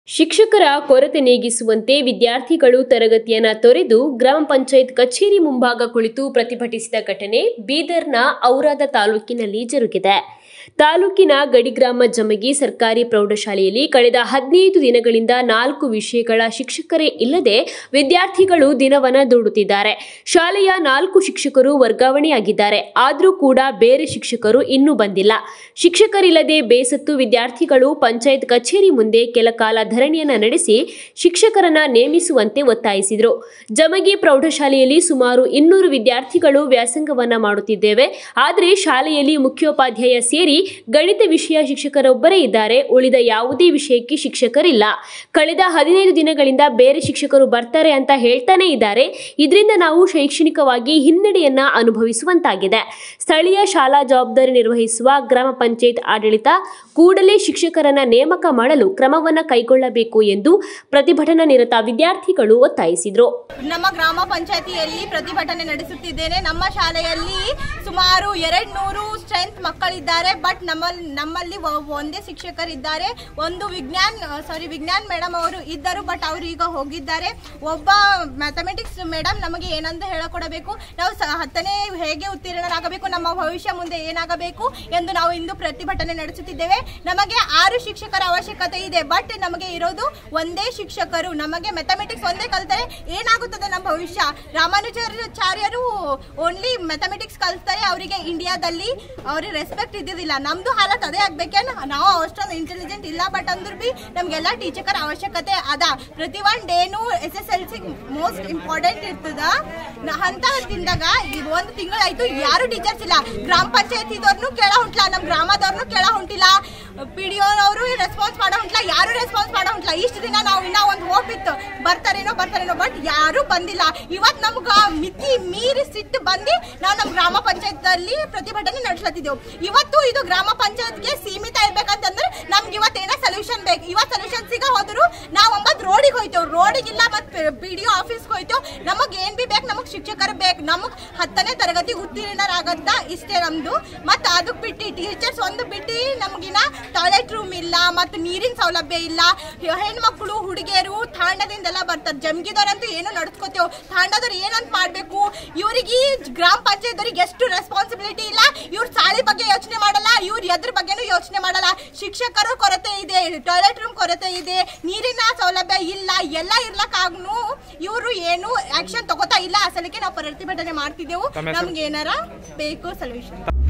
ಶಿಕ್ಷಕರ ಕೊರತೆ ನೀಗಿಸುವಂತೆ ವಿದ್ಯಾರ್ಥಿಗಳು ತರಗತಿಯನ್ನ ತೊರೆದು ಗ್ರಾಮ ಪಂಚಾಯತ್ ಕಚೇರಿ ಮುಂಭಾಗ ಕುಳಿತು ಪ್ರತಿಭಟಿಸಿದ ಘಟನೆ ಬೀದರ್ನ ಔರಾದ ತಾಲೂಕಿನಲ್ಲಿ ಜರುಗಿದೆ ತಾಲೂಕಿನ ಗಡಿಗ್ರಾಮ ಜಮಗಿ ಸರ್ಕಾರಿ ಪ್ರೌಢಶಾಲೆಯಲ್ಲಿ ಕಳೆದ ಹದಿನೈದು ದಿನಗಳಿಂದ ನಾಲ್ಕು ವಿಷಯಗಳ ಶಿಕ್ಷಕರೇ ಇಲ್ಲದೆ ವಿದ್ಯಾರ್ಥಿಗಳು ದಿನವನ್ನ ದೂಡುತ್ತಿದ್ದಾರೆ ಶಾಲೆಯ ನಾಲ್ಕು ಶಿಕ್ಷಕರು ವರ್ಗಾವಣೆಯಾಗಿದ್ದಾರೆ ಆದರೂ ಕೂಡ ಬೇರೆ ಶಿಕ್ಷಕರು ಇನ್ನೂ ಬಂದಿಲ್ಲ ಶಿಕ್ಷಕರಿಲ್ಲದೆ ಬೇಸತ್ತು ವಿದ್ಯಾರ್ಥಿಗಳು ಪಂಚಾಯತ್ ಕಚೇರಿ ಮುಂದೆ ಕೆಲ ಕಾಲ ಧರಣಿಯನ್ನ ನಡೆಸಿ ಶಿಕ್ಷಕರನ್ನ ನೇಮಿಸುವಂತೆ ಒತ್ತಾಯಿಸಿದರು ಜಮಗಿ ಪ್ರೌಢಶಾಲೆಯಲ್ಲಿ ಸುಮಾರು ಇನ್ನೂರು ವಿದ್ಯಾರ್ಥಿಗಳು ವ್ಯಾಸಂಗವನ್ನ ಮಾಡುತ್ತಿದ್ದೇವೆ ಆದರೆ ಶಾಲೆಯಲ್ಲಿ ಮುಖ್ಯೋಪಾಧ್ಯಾಯ ಸೇರಿ ಗಣಿತ ವಿಷಯ ಶಿಕ್ಷಕರೊಬ್ಬರೇ ಇದ್ದಾರೆ ಉಳಿದ ಯಾವುದೇ ವಿಷಯಕ್ಕೆ ಶಿಕ್ಷಕರಿಲ್ಲ ಕಳೆದ ಹದಿನೈದು ದಿನಗಳಿಂದ ಬೇರೆ ಶಿಕ್ಷಕರು ಬರ್ತಾರೆ ಅಂತ ಹೇಳ್ತಾನೆ ಇದ್ದಾರೆ ಇದರಿಂದ ನಾವು ಶೈಕ್ಷಣಿಕವಾಗಿ ಹಿನ್ನಡೆಯನ್ನ ಅನುಭವಿಸುವಂತಾಗಿದೆ ಸ್ಥಳೀಯ ಶಾಲಾ ಜವಾಬ್ದಾರಿ ನಿರ್ವಹಿಸುವ ಗ್ರಾಮ ಪಂಚಾಯತ್ ಆಡಳಿತ ಕೂಡಲೇ ಶಿಕ್ಷಕರನ್ನ ನೇಮಕ ಮಾಡಲು ಕ್ರಮವನ್ನ ಕೈಗೊಳ್ಳಬೇಕು ಎಂದು ಪ್ರತಿಭಟನಾ ನಿರತ ವಿದ್ಯಾರ್ಥಿಗಳು ಒತ್ತಾಯಿಸಿದರು ನಮ್ಮ ಗ್ರಾಮ ಪಂಚಾಯತಿಯಲ್ಲಿ ಪ್ರತಿಭಟನೆ ನಡೆಸುತ್ತಿದ್ದೇನೆ ನಮ್ಮ ಶಾಲೆಯಲ್ಲಿ ಸುಮಾರು ಎರಡ್ ನೂರು ಸ್ಟ್ರೆಂತ್ ಮಕ್ಕಳಿದ್ದಾರೆ ಬಟ್ ನಮ್ಮಲ್ಲಿ ನಮ್ಮಲ್ಲಿ ಒ- ಒಂದೇ ಶಿಕ್ಷಕರಿದ್ದಾರೆ ಒಂದು ವಿಜ್ಞಾನ್ ಸಾರಿ ವಿಜ್ಞಾನ್ ಮೇಡಮ್ ಅವರು ಇದ್ದರು ಬಟ್ ಅವರು ಈಗ ಹೋಗಿದ್ದಾರೆ ಒಬ್ಬ ಮ್ಯಾಥಮೆಟಿಕ್ಸ್ ಮೇಡಮ್ ನಮಗೆ ಏನಂತ ಹೇಳಿಕೊಡಬೇಕು ನಾವು ಸ- ಹತ್ತನೇ ಹೇಗೆ ಉತ್ತೀರ್ಣರಾಗಬೇಕು ನಮ್ಮ ಭವಿಷ್ಯ ಮುಂದೆ ಏನಾಗಬೇಕು ಎಂದು ನಾವು ಇಂದು ಪ್ರತಿಭಟನೆ ನಡೆಸುತ್ತಿದ್ದೇವೆ ನಮಗೆ ಆರು ಶಿಕ್ಷಕರ ಅವಶ್ಯಕತೆ ಇದೆ ಬಟ್ ನಮಗೆ ಇರೋದು ಒಂದೇ ಶಿಕ್ಷಕರು ನಮಗೆ ಮ್ಯಾಥಮೆಟಿಕ್ಸ್ ಒಂದೇ ಕಲಿತರೆ ಏನಾಗುತ್ತದೆ ನಮ್ಮ ಭವಿಷ್ಯ ರಾಮಾನುಜಾಚಾರ್ಯರು ಓನ್ಲಿ ಮ್ಯಾಥಮೆಟಿಕ್ಸ್ ಕಲಿಸ್ತಾರೆ ಅವರಿಗೆ ಇಂಡಿಯಾದಲ್ಲಿ ಅವ್ರಿಗೆ ರೆಸ್ಪೆಕ್ಟ್ ಇದ್ದಿದ್ದಿಲ್ಲ ನಮ್ದು ಹಾಲತ್ ಅದೇ ಆಗ್ಬೇಕೇನು ನಾವು ಅಷ್ಟೊಂದು ಇಂಟೆಲಿಜೆಂಟ್ ಇಲ್ಲ ಬಟ್ ಅಂದ್ರೂ ಬಿ ನಮ್ಗೆಲ್ಲ ಟೀಚರ್ ಅವಶ್ಯಕತೆ ಅದ ಪ್ರತಿ ಒನ್ ಡೇನು S S L C most important ಇರ್ತದ ನ- ಅಂತ ತಿಂದಾಗ ಇದು ಒಂದು ತಿಂಗಳಾಯ್ತು ಯಾರು ಟೀಚರ್ಸ್ ಇಲ್ಲ ಗ್ರಾಮ ಪಂಚಾಯತಿದವ್ರನ್ನು ಕೇಳ ಹೊಂಟ್ಲ ನಮ್ಮ ಗ್ರಾಮದವ್ರನ್ನು ಕೇಳ ಹೊಂಟಿಲ್ಲ ಪಿ ಡಿ ಅವರು ರೆಸ್ಪಾನ್ಸ್ ಮಾಡೋ ಹೊಂಟ್ಲ ಯಾರು ರೆಸ್ಪಾನ್ಸ್ ಮಾಡೋ ಹೊಂಟ್ಲ ಇಷ್ಟು ದಿನ ನಾವು ಇನ್ನ ಒಂದು ಹೋಪ್ ಇತ್ತು ಬರ್ತಾರೇನೋ ಬರ್ತಾರೇನೋ ಬಟ್ ಯಾರು ಬಂದಿಲ್ಲ ಇವತ್ತು ನಮ್ಗ ಮಿತಿ ಮೀರಿ ಸಿಟ್ಟು ಬಂದು ನಾವು ನಮ್ಮ ಗ್ರಾಮ ಪಂಚಾಯತ್ ಅಲ್ಲಿ ಪ್ರತಿಭಟನೆ ನಡೆಸ್ಲತ್ತಿದ್ದೆವು ಇವತ್ತು ಇದು ಗ್ರಾಮ ಪಂಚಾಯತ್ಗೆ ಸೀಮಿತ ಇರ್ಬೇಕಂತಂದ್ರೆ ನಮ್ಗೆ ಇವತ್ತು ಏನೋ ಸೊಲ್ಯೂಷನ್ ಬೇಕು ಇವತ್ತು ಸೊಲ್ಯೂಷನ್ ಸಿಗ ಹೋದ್ರು ನಾವು ಒಂಬತ್ತು ರೋಡಿಗೆ ಹೋಯ್ತೇವೆ ರೋಡಿಗಿಲ್ಲ ಮತ್ತೆ ಪಿ ಡಿ ಆಫೀಸ್ಗೆ ಹೋಯ್ತೇವೆ ನಮಗೆ ಏನ್ ಬಿ ಬೇಕು ನಮಗೆ ಶಿಕ್ಷಕರು ಬೇಕು ನಮಗೆ ಹತ್ತನೇ ತರಗತಿ ಉತ್ತೀರ್ಣರಾಗತ್ತ ಇಷ್ಟೇ ನಮ್ದು ಮತ್ತೆ ಅದಕ್ಕೆ ಬಿಟ್ಟು ಟೀಚರ್ಸ್ ಒಂದು ಬಿಟ್ಟು ನಮಗಿನ ಟಾಯ್ಲೆಟ್ ರೂಮ್ ಇಲ್ಲ ಮತ್ತು ನೀರಿನ ಸೌಲಭ್ಯ ಇಲ್ಲ ಹೆಣ್ಮಕ್ಳು ಹುಡುಗಿಯರು ತಾಂಡದಿಂದೆಲ್ಲ ಬರ್ತಾರೆ ಜಮ್ಗಿದವ್ರಂತೂ ಏನು ನಡ್ಸ್ಕೊತೇವೆ ತಾಂಡದವ್ರು ಏನಂತ ಮಾಡಬೇಕು ಇವರಿಗೆ ಗ್ರಾಮ ಪಂಚಾಯತ್ದವ್ರಿಗೆ ಎಷ್ಟು ರೆಸ್ಪಾನ್ಸಿಬಿಲಿಟಿ ಇಲ್ಲ ಇವ್ರ ಸಾಳಿ ಬಗ್ಗೆ ಯೋಚನೆ ಮಾಡಲ್ಲ ಇವ್ರು ಎದ್ರ ಬಗ್ಗೆನೂ ಯೋಚನೆ ಮಾಡಲ್ಲ ಶಿಕ್ಷಕರು ಕೊರತೆ ಇದೆ ಟಾಯ್ಲೆಟ್ ರೂಮ್ ಕೊರತೆ ಇದೆ ನೀರಿನ ಸೌಲಭ್ಯ ಇಲ್ಲ ಎಲ್ಲ ಇರ್ಲಕ್ಕಾಗ್ನು ಇವರು ಏನು ಆಕ್ಷನ್ ತಗೋತಾ ಇಲ್ಲ ಆ ಸಲಕ್ಕೆ ನಾವು ಪ್ರತಿಭಟನೆ ಮಾಡ್ತಿದ್ದೆವು ನಮ್ಗೆ ಏನಾರ ಬೇಕು ಸೊಲ್ಯೂಷನ್